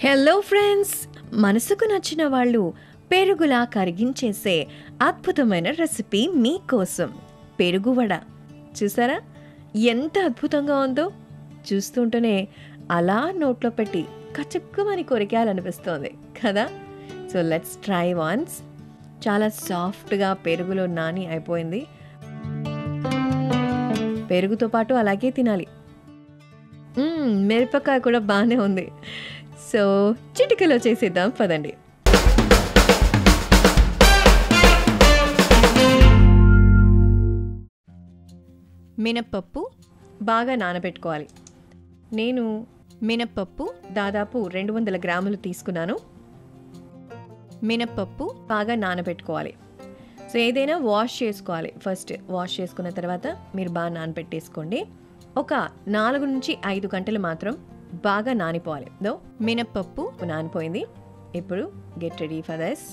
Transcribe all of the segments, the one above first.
hello friends మనసుకు నచ్చిన వాళ్ళు పెరుగులా కరిగించేసే అద్భుతమైన రెసిపీ మీకోసం పెరుగు వడ చూసారా ఎంత అద్భుతంగా ఉందో చూస్తుంటేనే అలా నోట్లో పెట్టి కచుక్కుమని కొరికేయాలనిపిస్తోంది కదా సో లెట్స్ ట్రై వన్స్ చాలా సాఫ్ట్గా పెరుగులో నాని అయిపోయింది పెరుగుతో పాటు అలాగే తినాలి మ్మ్, మిరపకాయ కూడా బాగానే ఉంది సో చిటికలో చేసేద్దాం పదండి మినప్పప్పు బాగా నానబెట్టుకోవాలి నేను మినప్పప్పు దాదాపు రెండు వందల గ్రాములు తీసుకున్నాను మినప్పప్పు బాగా నానబెట్టుకోవాలి సో ఏదైనా వాష్ చేసుకోవాలి ఫస్ట్ వాష్ చేసుకున్న తర్వాత మీరు బాగా నానబెట్టేసుకోండి ఒక నాలుగు నుంచి ఐదు గంటలు మాత్రం బాగా నానిపోవాలి దో మినప్పప్పు నానిపోయింది ఇప్పుడు గెట్ రెడీ ఫర్ దస్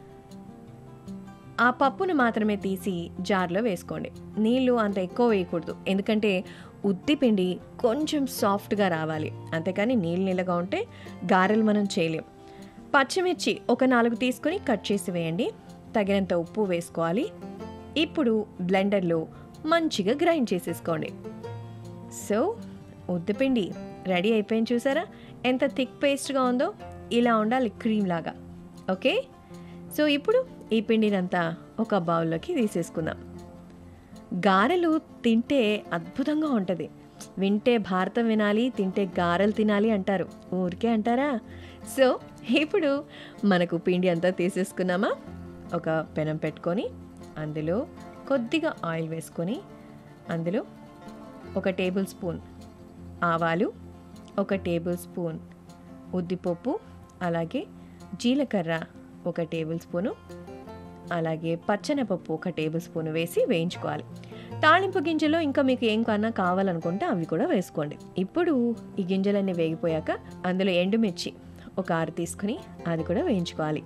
ఆ పప్పును మాత్రమే తీసి జార్లో వేసుకోండి నీళ్ళు అంత ఎక్కువ వేయకూడదు ఎందుకంటే ఉద్ది పిండి కొంచెం సాఫ్ట్గా రావాలి అంతేకాని నీళ్ళు నీళ్ళగా ఉంటే గారెలు మనం చేయలేం పచ్చిమిర్చి ఒక నాలుగు తీసుకొని కట్ చేసి వేయండి తగినంత ఉప్పు వేసుకోవాలి ఇప్పుడు బ్లెండర్లో మంచిగా గ్రైండ్ చేసేసుకోండి సో ఉద్దిపిండి రెడీ అయిపోయింది చూసారా ఎంత థిక్ పేస్ట్గా ఉందో ఇలా ఉండాలి క్రీమ్ లాగా ఓకే సో ఇప్పుడు ఈ పిండినంతా ఒక బౌల్లోకి తీసేసుకుందాం గారెలు తింటే అద్భుతంగా ఉంటుంది వింటే భారతం వినాలి తింటే గారెలు తినాలి అంటారు ఊరికే అంటారా సో ఇప్పుడు మనకు పిండి అంతా తీసేసుకున్నామా ఒక పెనం పెట్టుకొని అందులో కొద్దిగా ఆయిల్ వేసుకొని అందులో ఒక టేబుల్ స్పూన్ ఆవాలు ఒక టేబుల్ స్పూన్ ఉద్దిపప్పు అలాగే జీలకర్ర ఒక టేబుల్ స్పూను అలాగే పచ్చనపప్పు ఒక టేబుల్ స్పూన్ వేసి వేయించుకోవాలి తాళింపు గింజలో ఇంకా మీకు ఏం కన్నా కావాలనుకుంటే అవి కూడా వేసుకోండి ఇప్పుడు ఈ గింజలన్నీ వేగిపోయాక అందులో ఎండుమిర్చి ఒక ఆరు తీసుకుని అది కూడా వేయించుకోవాలి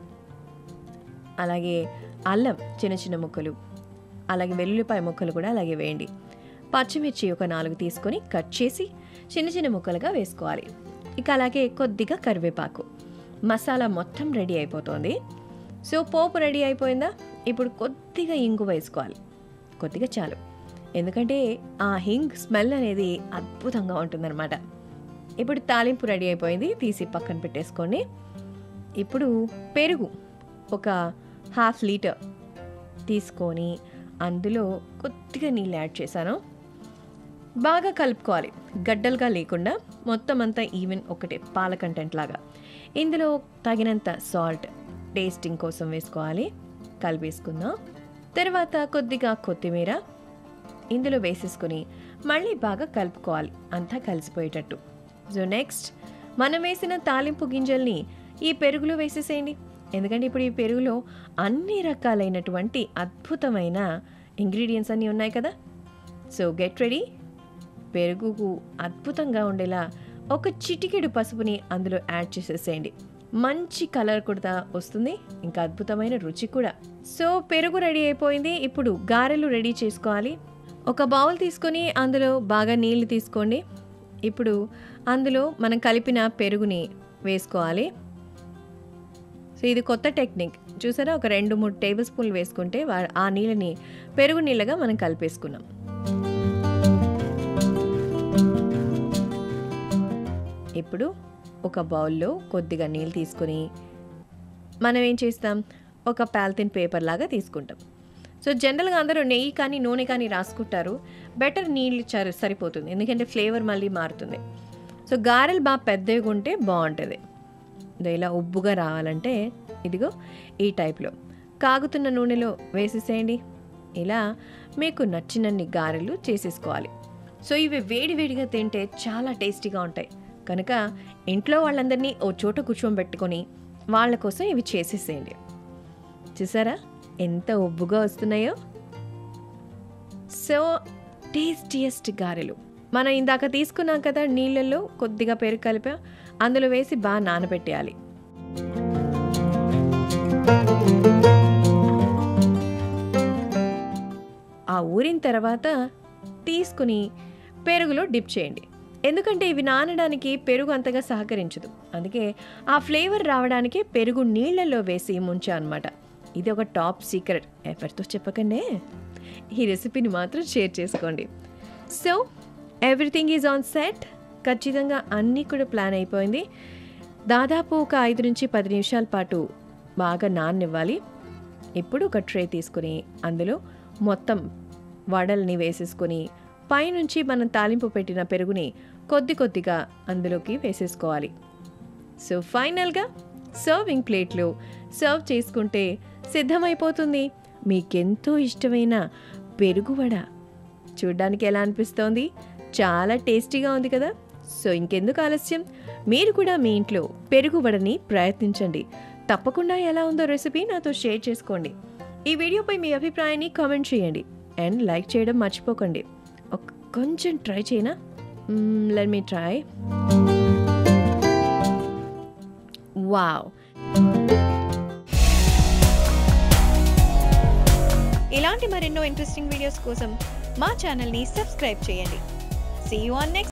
అలాగే అల్లం చిన్న చిన్న ముక్కలు అలాగే వెల్లుల్లిపాయ ముక్కలు కూడా అలాగే వేయండి పచ్చిమిర్చి ఒక నాలుగు తీసుకొని కట్ చేసి చిన్న చిన్న ముక్కలుగా వేసుకోవాలి ఇక అలాగే కొద్దిగా కరివేపాకు మసాలా మొత్తం రెడీ అయిపోతుంది సో పోపు రెడీ అయిపోయిందా ఇప్పుడు కొద్దిగా ఇంగు వేసుకోవాలి కొద్దిగా చాలు ఎందుకంటే ఆ హింగ్ స్మెల్ అనేది అద్భుతంగా ఉంటుందన్నమాట ఇప్పుడు తాలింపు రెడీ అయిపోయింది తీసి పక్కన పెట్టేసుకోండి ఇప్పుడు పెరుగు ఒక హాఫ్ లీటర్ తీసుకొని అందులో కొద్దిగా నీళ్ళు యాడ్ చేశాను బాగా కలుపుకోవాలి గడ్డలుగా లేకుండా మొత్తం అంతా ఈవెన్ ఒకటే పాల కంటెంట్ లాగా ఇందులో తగినంత సాల్ట్ టేస్టింగ్ కోసం వేసుకోవాలి కలిపేసుకుందాం తర్వాత కొద్దిగా కొత్తిమీర ఇందులో వేసేసుకొని మళ్ళీ బాగా కలుపుకోవాలి అంతా కలిసిపోయేటట్టు సో నెక్స్ట్ మనం వేసిన తాలింపు గింజల్ని ఈ పెరుగులో వేసేసేయండి ఎందుకంటే ఇప్పుడు ఈ పెరుగులో అన్ని రకాలైనటువంటి అద్భుతమైన ఇంగ్రీడియంట్స్ అన్నీ ఉన్నాయి కదా సో గెట్ రెడీ పెరుగుకు అద్భుతంగా ఉండేలా ఒక చిటికెడు పసుపుని అందులో యాడ్ చేసేసేయండి మంచి కలర్ కూడా వస్తుంది ఇంకా అద్భుతమైన రుచి కూడా సో పెరుగు రెడీ అయిపోయింది ఇప్పుడు గారెలు రెడీ చేసుకోవాలి ఒక బౌల్ తీసుకొని అందులో బాగా నీళ్లు తీసుకోండి ఇప్పుడు అందులో మనం కలిపిన పెరుగుని వేసుకోవాలి సో ఇది కొత్త టెక్నిక్ చూసారా ఒక రెండు మూడు టేబుల్ స్పూన్లు వేసుకుంటే వా- ఆ నీళ్ళని పెరుగు నీళ్ళగా మనం కలిపేసుకున్నాం ఇప్పుడు ఒక బౌల్లో కొద్దిగా నీళ్ళు తీసుకొని మనం ఏం చేస్తాం ఒక పాలిథిన్ పేపర్ లాగా తీసుకుంటాం సో జనరల్గా అందరూ నెయ్యి కానీ నూనె కానీ రాసుకుంటారు బెటర్ నీళ్ళు చరి సరిపోతుంది ఎందుకంటే ఫ్లేవర్ మళ్ళీ మారుతుంది సో గారెలు బాగా పెద్దగా ఉంటే బాగుంటుంది ఇదో ఇలా ఉబ్బుగా రావాలంటే ఇదిగో ఈ టైప్లో కాగుతున్న నూనెలో వేసేసేయండి ఇలా మీకు నచ్చినన్ని గారెలు చేసేసుకోవాలి సో ఇవి వేడివేడిగా తింటే చాలా టేస్టీగా ఉంటాయి కనుక ఇంట్లో వాళ్ళందరినీ ఓ చోట కూర్చోబెట్టుకొని వాళ్ళ కోసం ఇవి చేసేసేయండి చూసారా ఎంత ఉబ్బుగా వస్తున్నాయో సో టేస్టియస్ట్ గారెలు మనం ఇందాక తీసుకున్నాం కదా నీళ్ళల్లో కొద్దిగా పెరుగు కలిపా అందులో వేసి బాగా నానబెట్టేయాలి ఆ ఊరిన తర్వాత తీసుకుని పెరుగులో డిప్ చేయండి ఎందుకంటే ఇవి నానడానికి పెరుగు అంతగా సహకరించదు అందుకే ఆ ఫ్లేవర్ రావడానికి పెరుగు నీళ్ళల్లో వేసి ముంచా అనమాట ఇది ఒక టాప్ సీక్రెట్ ఎవరితో చెప్పకండే ఈ రెసిపీని మాత్రం షేర్ చేసుకోండి so everything is on set ఖచ్చితంగా అన్నీ కూడా ప్లాన్ అయిపోయింది దాదాపు ఒక ఐదు నుంచి పది నిమిషాల పాటు బాగా నాననివ్వాలి ఇప్పుడు ఒక ట్రే తీసుకుని అందులో మొత్తం వడల్ని వేసేసుకొని పైనుంచి మనం తాలింపు పెట్టిన పెరుగుని కొద్ది కొద్దిగా అందులోకి వేసేసుకోవాలి సో ఫైనల్గా సర్వింగ్ ప్లేట్లో సర్వ్ చేసుకుంటే సిద్ధమైపోతుంది మీకెంతో ఇష్టమైన పెరుగు వడ చూడ్డానికి ఎలా అనిపిస్తోంది చాలా టేస్టీగా ఉంది కదా సో ఇంకెందుకు ఆలస్యం మీరు కూడా మీ ఇంట్లో పెరుగు వడని ప్రయత్నించండి తప్పకుండా ఎలా ఉందో రెసిపీ నాతో షేర్ చేసుకోండి ఈ వీడియోపై మీ అభిప్రాయాన్ని కామెంట్ చేయండి అండ్ లైక్ చేయడం మర్చిపోకండి ఒక కొంచెం ట్రై చేయనా లెట్ మీ ట్రై వావ్ ఇలాంటి మరెన్నో ఇంట్రెస్టింగ్ వీడియోస్ కోసం మా ఛానల్ని సబ్స్క్రైబ్ చేయండి సీ యూ ఆన్ నెక్స్ట్